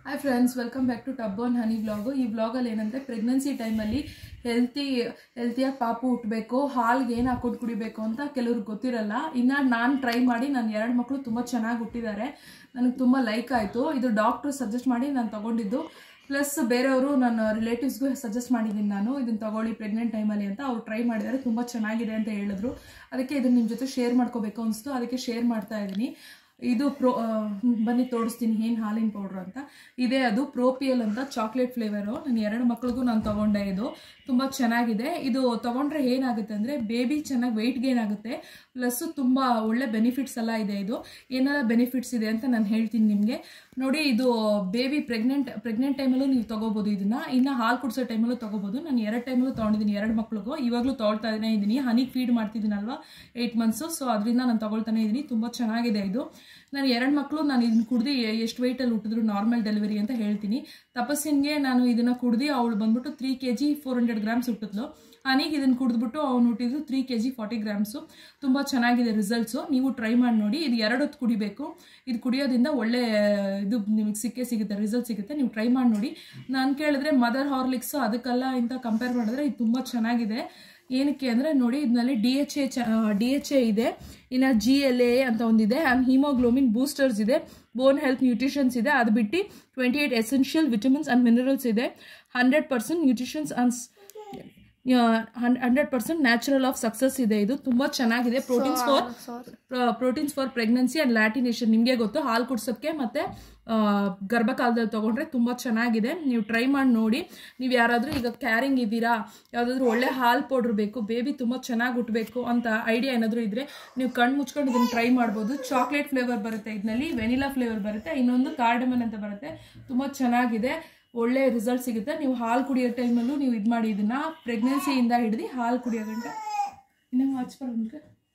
hi friends welcome back to tub on honey blog ಈ ಬ್ಲಾಗಲ್ಲಿ ಏನಂದರೆ ಪ್ರೆಗ್ನೆನ್ಸಿ ಟೈಮಲ್ಲಿ ಹೆಲ್ತಿ ಹೆಲ್ತಿಯಾಗಿ ಪಾಪು ಹುಟ್ಟಬೇಕು ಹಾಲ್ಗೆ ಏನು ಹಾಕೊಂಡು ಕುಡಿಬೇಕು ಅಂತ ಕೆಲವ್ರಿಗೆ ಗೊತ್ತಿರಲ್ಲ ಇನ್ನು ನಾನು ಟ್ರೈ ಮಾಡಿ ನನ್ನ ಎರಡು ಮಕ್ಕಳು ತುಂಬ ಚೆನ್ನಾಗಿ ಹುಟ್ಟಿದ್ದಾರೆ ನನಗೆ ತುಂಬ ಲೈಕ್ ಆಯಿತು ಇದು ಡಾಕ್ಟ್ರು ಸಜೆಸ್ಟ್ ಮಾಡಿ ನಾನು ತೊಗೊಂಡಿದ್ದು ಪ್ಲಸ್ ಬೇರೆಯವರು ನನ್ನ ರಿಲೇಟಿವ್ಸ್ಗೂ ಸಜೆಸ್ಟ್ ಮಾಡಿದ್ದೀನಿ ನಾನು ಇದನ್ನು ತಗೊಳ್ಳಿ ಪ್ರೆಗ್ನೆಂಟ್ ಟೈಮಲ್ಲಿ ಅಂತ ಅವ್ರು ಟ್ರೈ ಮಾಡಿದ್ದಾರೆ ತುಂಬ ಚೆನ್ನಾಗಿದೆ ಅಂತ ಹೇಳಿದ್ರು ಅದಕ್ಕೆ ಇದನ್ನು ನಿಮ್ಮ ಜೊತೆ ಶೇರ್ ಮಾಡ್ಕೋಬೇಕು ಅನಿಸ್ತು ಅದಕ್ಕೆ ಶೇರ್ ಮಾಡ್ತಾ ಇದ್ದೀನಿ ಇದು ಪ್ರೋ ಆ, ಬನ್ನಿ ತೋರಿಸ್ತೀನಿ ಏನು ಹಾಲಿನ ಪೌಡ್ರ್ ಅಂತ ಇದೇ ಅದು ಪ್ರೋಪಿಯಲ್ ಅಂತ ಚಾಕ್ಲೇಟ್ ಫ್ಲೇವರು ನನ್ನ ಎರಡು ಮಕ್ಳಿಗೂ ನಾನು ತೊಗೊಂಡೆ ಇದು ತುಂಬ ಚೆನ್ನಾಗಿದೆ ಇದು ತೊಗೊಂಡ್ರೆ ಏನಾಗುತ್ತೆ ಅಂದರೆ ಬೇಬಿ ಚೆನ್ನಾಗಿ ವೆಯ್ಟ್ ಗೇನ್ ಆಗುತ್ತೆ ಪ್ಲಸ್ಸು ತುಂಬ ಒಳ್ಳೆ ಬೆನಿಫಿಟ್ಸ್ ಎಲ್ಲ ಇದೆ ಇದು ಏನೆಲ್ಲ ಬೆನಿಫಿಟ್ಸ್ ಇದೆ ಅಂತ ನಾನು ಹೇಳ್ತೀನಿ ನಿಮಗೆ ನೋಡಿ ಇದು ಬೇಬಿ ಪ್ರೆಗ್ನೆಂಟ್ ಪ್ರೆಗ್ನೆಂಟ್ ಟೈಮಲ್ಲೂ ನೀವು ತೊಗೋಬೋದು ಇದನ್ನ ಇನ್ನು ಹಾಲು ಕುಡಿಸೋ ಟೈಮಲ್ಲೂ ತೊಗೋಬೋದು ನಾನು ಎರಡು ಟೈಮಲ್ಲೂ ತೊಗೊಂಡಿದ್ದೀನಿ ಎರಡು ಮಕ್ಳಿಗೂ ಇವಾಗಲೂ ತೊಗೊಳ್ತಾನೇ ಇದ್ದೀನಿ ಹನಿಗೆ ಫೀಡ್ ಮಾಡ್ತಿದ್ದೀನಲ್ವಾ ಏಯ್ಟ್ ಮಂತ್ಸು ಸೊ ಅದರಿಂದ ನಾನು ತೊಗೊಳ್ತಾನೆ ಇದ್ದೀನಿ ತುಂಬ ಚೆನ್ನಾಗಿದೆ ಇದು ನಾನು ಎರಡು ಮಕ್ಕಳು ನಾನು ಇದನ್ನ ಕುಡ್ದು ಎಷ್ಟು ವೆಯ್ಟಲ್ಲಿ ಹುಟ್ಟಿದ್ರು ನಾರ್ಮಲ್ ಡೆಲಿವರಿ ಅಂತ ಹೇಳ್ತೀನಿ ತಪಸ್ಸಿನ್ಗೆ ನಾನು ಇದನ್ನು ಕುಡ್ದು ಅವಳು ಬಂದ್ಬಿಟ್ಟು three K G four hundred grams ಹುಟ್ಟಿದ್ಲು ಹನಿಗೆ ಇದನ್ನು ಕುಡಿದ್ಬಿಟ್ಟು ಅವ್ನು ಹುಟ್ಟಿದ್ದು three K G forty grams ತುಂಬ ಚೆನ್ನಾಗಿದೆ ರಿಸಲ್ಟ್ಸು ನೀವು ಟ್ರೈ ಮಾಡಿ ನೋಡಿ ಇದು ಎರಡು ಹೊತ್ತು ಕುಡಿಬೇಕು ಇದು ಕುಡಿಯೋದ್ರಿಂದ ಒಳ್ಳೆ ಇದು ನಿಮಗೆ ಸಿಕ್ಕೇ ಸಿಗುತ್ತೆ ರಿಸಲ್ಟ್ ಸಿಗುತ್ತೆ ನೀವು ಟ್ರೈ ಮಾಡಿ ನೋಡಿ ನಾನು ಕೇಳಿದ್ರೆ ಮದರ್ ಹಾರ್ಲಿಕ್ಸು ಅದಕ್ಕೆಲ್ಲ ಇಂಥ ಕಂಪೇರ್ ಮಾಡಿದ್ರೆ ಇದು ತುಂಬ ಚೆನ್ನಾಗಿದೆ ಏನಕ್ಕೆ ಅಂದರೆ ನೋಡಿ ಇದರಲ್ಲಿ D H A D H A ಇದೆ ಇನ್ನು ಜಿ ಎಲ್ ಎ ಅಂತ ಒಂದಿದೆ ಆ್ಯಂಡ್ ಹಿಮೋಗ್ಲೋಮಿನ್ ಬೂಸ್ಟರ್ಸ್ ಇದೆ ಬೋನ್ ಹೆಲ್ತ್ ನ್ಯೂಟ್ರಿಷನ್ಸ್ ಇದೆ ಅದು ಬಿಟ್ಟು twenty eight essential vitamins and minerals ಇದೆ ಹಂಡ್ರೆಡ್ ಪರ್ಸೆಂಟ್ ನ್ಯೂಟ್ರಿಷನ್ಸ್ ಅನ್ಸ್ hundred percent natural of success ಇದೆ ಇದು ತುಂಬ ಚೆನ್ನಾಗಿದೆ proteins for proteins for pregnancy and lactation ನಿಮಗೆ ಗೊತ್ತು ಹಾಲು ಕುಡ್ಸೋಕ್ಕೆ ಮತ್ತು ಗರ್ಭಕಾಲದಲ್ಲಿ ತೊಗೊಂಡ್ರೆ ತುಂಬ ಚೆನ್ನಾಗಿದೆ ನೀವು ಟ್ರೈ ಮಾಡಿ ನೋಡಿ ನೀವು ಯಾರಾದರೂ ಈಗ ಕ್ಯಾರಿಂಗ್ ಇದ್ದೀರಾ ಯಾವುದಾದ್ರೂ ಒಳ್ಳೆ ಹಾಲು ಪೌಡ್ರ್ ಬೇಕು ಬೇಬಿ ತುಂಬ ಚೆನ್ನಾಗಿ ಹುಟ್ಟಬೇಕು ಅಂತ ಐಡಿಯಾ ಏನಾದರೂ ಇದ್ದರೆ ನೀವು ಕಣ್ಣು ಮುಚ್ಕೊಂಡು ಇದನ್ನು ಟ್ರೈ ಮಾಡ್ಬೋದು ಚಾಕ್ಲೇಟ್ ಫ್ಲೇವರ್ ಬರುತ್ತೆ ಇದರಲ್ಲಿ ವೆನಿಲಾ ಫ್ಲೇವರ್ ಬರುತ್ತೆ ಇನ್ನೊಂದು ಕಾರ್ಡಮನ್ ಅಂತ ಬರುತ್ತೆ ತುಂಬ ಚೆನ್ನಾಗಿದೆ ಒಳ್ಳೆ ರಿಸಲ್ಟ್ ಸಿಗುತ್ತೆ ನೀವು ಹಾಲು ಕುಡಿಯೋ ಟೈಮಲ್ಲೂ ನೀವು ಇದು ಮಾಡಿ ಇದನ್ನು ಪ್ರೆಗ್ನೆನ್ಸಿಯಿಂದ ಹಿಡಿದು ಹಾಲು ಕುಡಿಯೋ ಗಂಟ ಇನ್ನೂ ಹಚ್ಬಾರ್ದು